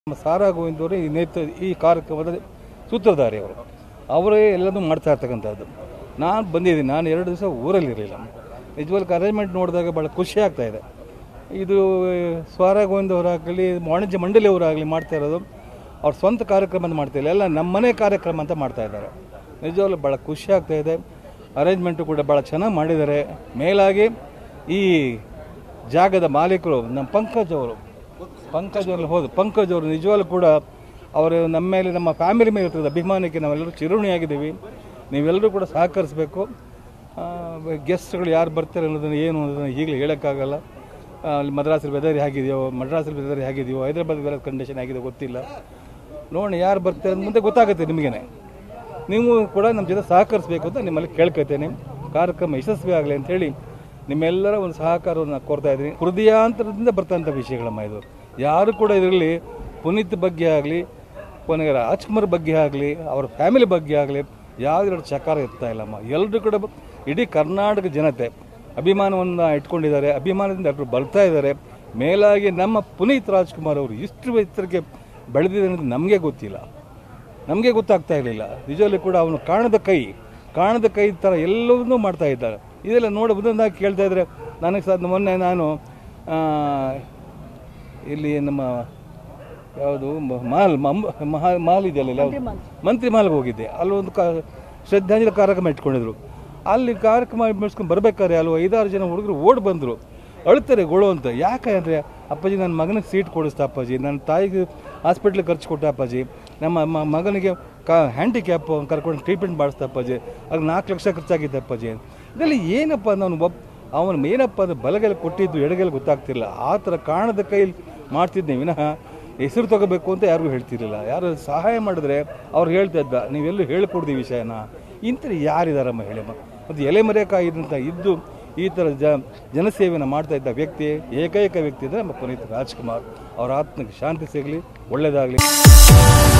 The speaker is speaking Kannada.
ನಮ್ಮ ಸಾರಾ ಗೋವಿಂದವರು ಈ ನೇತೃತ್ವ ಈ ಕಾರ್ಯಕ್ರಮದ ಸೂತ್ರಧಾರಿ ಅವರು ಅವರೇ ಎಲ್ಲದೂ ಮಾಡ್ತಾ ಇರ್ತಕ್ಕಂಥದ್ದು ನಾನು ಬಂದಿದ್ದೀನಿ ನಾನು ಎರಡು ದಿವಸ ಊರಲ್ಲಿರಲಿಲ್ಲ ನಿಜವಾಗ್ಲೂ ಅರೇಂಜ್ಮೆಂಟ್ ನೋಡಿದಾಗ ಭಾಳ ಖುಷಿ ಆಗ್ತಾ ಇದೆ ಇದು ಸ್ವಾರ ಗೋವಿಂದವರಾಗಲಿ ವಾಣಿಜ್ಯ ಮಂಡಳಿಯವರಾಗಲಿ ಮಾಡ್ತಾ ಇರೋದು ಅವ್ರ ಸ್ವಂತ ಕಾರ್ಯಕ್ರಮ ಅಂತ ಮಾಡ್ತಾ ಇಲ್ಲ ಎಲ್ಲ ನಮ್ಮನೆ ಕಾರ್ಯಕ್ರಮ ಅಂತ ಮಾಡ್ತಾ ಇದ್ದಾರೆ ನಿಜವಾಗ್ಲೂ ಭಾಳ ಖುಷಿ ಆಗ್ತಾ ಇದೆ ಅರೇಂಜ್ಮೆಂಟು ಕೂಡ ಭಾಳ ಚೆನ್ನಾಗಿ ಮಾಡಿದ್ದಾರೆ ಮೇಲಾಗಿ ಈ ಜಾಗದ ಮಾಲೀಕರು ನಮ್ಮ ಪಂಕಜ್ ಅವರು ಪಂಕಜ್ ಅವರು ಹೌದು ಪಂಕಜ್ ಅವರು ನಿಜವಾಗ್ಲೂ ಕೂಡ ಅವರು ನಮ್ಮ ಮೇಲೆ ನಮ್ಮ ಫ್ಯಾಮಿಲಿ ಮೇಲೆ ಇರ್ತದೆ ಅಭಿಮಾನಕ್ಕೆ ನಾವೆಲ್ಲರೂ ಚಿರುಣಿಯಾಗಿದ್ದೀವಿ ನೀವೆಲ್ಲರೂ ಕೂಡ ಸಹಕರಿಸಬೇಕು ಗೆಸ್ಟ್ಗಳು ಯಾರು ಬರ್ತಾರೆ ಅನ್ನೋದನ್ನು ಏನು ಅನ್ನೋದನ್ನು ಈಗಲೇ ಹೇಳೋಕ್ಕಾಗಲ್ಲ ಆ, ಅಲ್ಲಿ ಮದ್ರಾಸಲ್ಲಿ ವೆದರ್ ಹೇಗಿದೆಯೋ ಮದ್ರಾಸಲ್ಲಿ ವೆದರ್ ಹೇಗಿದೆಯೋ ಹೈದರಾಬಾದ್ ವೆದರ್ ಕಂಡೀಷನ್ ಹೇಗಿದೆ ಗೊತ್ತಿಲ್ಲ ನೋಡಿ ಯಾರು ಬರ್ತಾರೆ ಅಂತ ಮುಂದೆ ಗೊತ್ತಾಗುತ್ತೆ ನಿಮಗೇನೆ ನೀವು ಕೂಡ ನಮ್ಮ ಜೊತೆ ಸಹಕರಿಸಬೇಕು ಅಂತ ನಿಮ್ಮಲ್ಲಿ ಕೇಳ್ಕೊತೇನೆ ಕಾರ್ಯಕ್ರಮ ಯಶಸ್ವಿ ಆಗಲಿ ಅಂತ ಹೇಳಿ ನಿಮ್ಮೆಲ್ಲರ ಒಂದು ಸಹಕಾರವನ್ನು ನಾನು ಕೋರ್ತಾ ಇದ್ದೀನಿ ಹೃದಯಾಂತರದಿಂದ ಬರ್ತಂಥ ವಿಷಯಗಳಮ್ಮ ಇದು ಯಾರು ಕೂಡ ಇದರಲ್ಲಿ ಪುನೀತ್ ಬಗ್ಗೆ ಆಗಲಿ ಕೊನೆಗೆ ರಾಜ್ಕುಮಾರ್ ಬಗ್ಗೆ ಆಗಲಿ ಅವ್ರ ಫ್ಯಾಮಿಲಿ ಬಗ್ಗೆ ಆಗಲಿ ಯಾವುದೆರಡು ಚಕಾರ ಇರ್ತಾ ಇಲ್ಲಮ್ಮ ಎಲ್ಲರೂ ಕೂಡ ಬ- ಇಡೀ ಕರ್ನಾಟಕ ಜನತೆ ಅಭಿಮಾನವನ್ನು ಇಟ್ಕೊಂಡಿದ್ದಾರೆ ಅಭಿಮಾನದಿಂದ ಎಲ್ಲರೂ ಬರ್ತಾ ಇದ್ದಾರೆ ಮೇಲಾಗಿ ನಮ್ಮ ಪುನೀತ್ ರಾಜ್ಕುಮಾರ್ ಅವರು ಇಷ್ಟು ಎತ್ತರಕ್ಕೆ ಬೆಳೆದಿದೆ ಅನ್ನೋದು ನಮಗೆ ಗೊತ್ತಿಲ್ಲ ನಮಗೆ ಗೊತ್ತಾಗ್ತಾ ಇರಲಿಲ್ಲ ನಿಜವಲ್ಲಿ ಕೂಡ ಅವನು ಕಾಣದ ಕೈ ಕಾಣದ ಕೈ ಥರ ಎಲ್ಲವನ್ನೂ ಮಾಡ್ತಾ ಇದ್ದಾರೆ ಇದೆಲ್ಲ ನೋಡಿ ಒಂದೊಂದಾಗಿ ಕೇಳ್ತಾ ಇದ್ರೆ ನನಗೆ ಸಹ ಮೊನ್ನೆ ನಾನು ಆ, ಇಲ್ಲಿ ನಮ್ಮ ಯಾವುದು ಮ- ಮಾಲ್ ಮಮ್- ಮಹಾ ಮಾಲ್ ಇದೆಯಲ್ಲ ಇಲ್ಲಿ ಯಾವ್ದು? ಮಂತ್ರಿ ಮಾಲ್ಗೆ ಹೋಗಿದ್ದೆ ಅಲ್ಲೊಂದು ಕಾ ಶ್ರದ್ಧಾಂಜಲಿ ಕಾರ್ಯಕ್ರಮ ಇಟ್ಕೊಂಡಿದ್ರು ಅಲ್ಲಿ ಕಾರ್ಯಕ್ರಮ ಮುಗಿಸ್ಕೊಂಡು ಬರ್ಬೇಕಾದ್ರೆ ಅಲ್ಲಿ ಐದಾರು ಜನ ಹುಡುಗರು ಓಡಿ ಬಂದರು ಅಳ್ತಾರೆ ಗೊಳು ಅಂತ ಯಾಕೆ ಅಂದರೆ ಅಪ್ಪಾಜಿ ನನ್ನ ಮಗನಿಗೆ ಸೀಟ್ ಕೊಡಿಸ್ತಾ ಅಪ್ಪಾಜಿ ನನ್ನ ತಾಯಿಗೆ ಹಾಸ್ಪಿಟ್ಲಿಗೆ ಖರ್ಚು ಕೊಟ್ಟ ಅಪ್ಪಾಜಿ ನಮ್ಮ ಮ- ಮಗನಿಗೆ ಕಾ ಹ್ಯಾಂಡಿಕ್ಯಾಪ್ ಕರ್ಕೊಂಡು ಟ್ರೀಟ್ಮೆಂಟ್ ಮಾಡಿಸ್ತಾ ಅಪ್ಪಾಜಿ ಆಗ ನಾಲ್ಕು ಲಕ್ಷ ಖರ್ಚಾಗಿದ್ದೆ ಅಪ್ಪಾಜಿ ಇದರಲ್ಲಿ ಏನಪ್ಪ ನಾನು ಒಬ್ಬ ಅವನು ಏನಪ್ಪ ಅಂದ್ರೆ ಬಲಗೆಲ್ಲ ಕೊಟ್ಟಿದ್ದು ಎಡಗೆಲ್ಲ ಗೊತ್ತಾಗ್ತಿಲ್ಲ ಆ ಥರ ಕಾಣದ ಕೈಲಿ ಮಾಡ್ತಿದ್ದೆ ವಿನಃ ಹೆಸರು ತಗೋಬೇಕು ಅಂತ ಯಾರಿಗೂ ಹೇಳ್ತಿರ್ಲಿಲ್ಲ ಯಾರು ಸಹಾಯ ಮಾಡಿದ್ರೆ ಅವ್ರು ಹೇಳ್ತಾ ಇದ್ದ ನೀವೆಲ್ಲೂ ಹೇಳ್ಕೊಡ್ದು ಈ ವಿಷಯನ ಇಂಥರು ಯಾರಿದಾರಮ್ಮ ಹೇಳಮ್ಮ ಮತ್ತು ಎಲೆ ಮರೆಯಕ್ಕಾಗಿದ್ದಂಥ ಇದ್ದು ಈ ಥರ ಜ ಜನಸೇವೆಯನ್ನು ಮಾಡ್ತಾ ಇದ್ದ ವ್ಯಕ್ತಿ ಏಕೈಕ ವ್ಯಕ್ತಿ ಅಂದರೆ ನಮ್ಮ ಪುನೀತ್ ರಾಜ್ಕುಮಾರ್ ಅವರ ಆತ್ಮಕ್ಕೆ ಶಾಂತಿ ಸಿಗಲಿ ಒಳ್ಳೆಯದಾಗಲಿ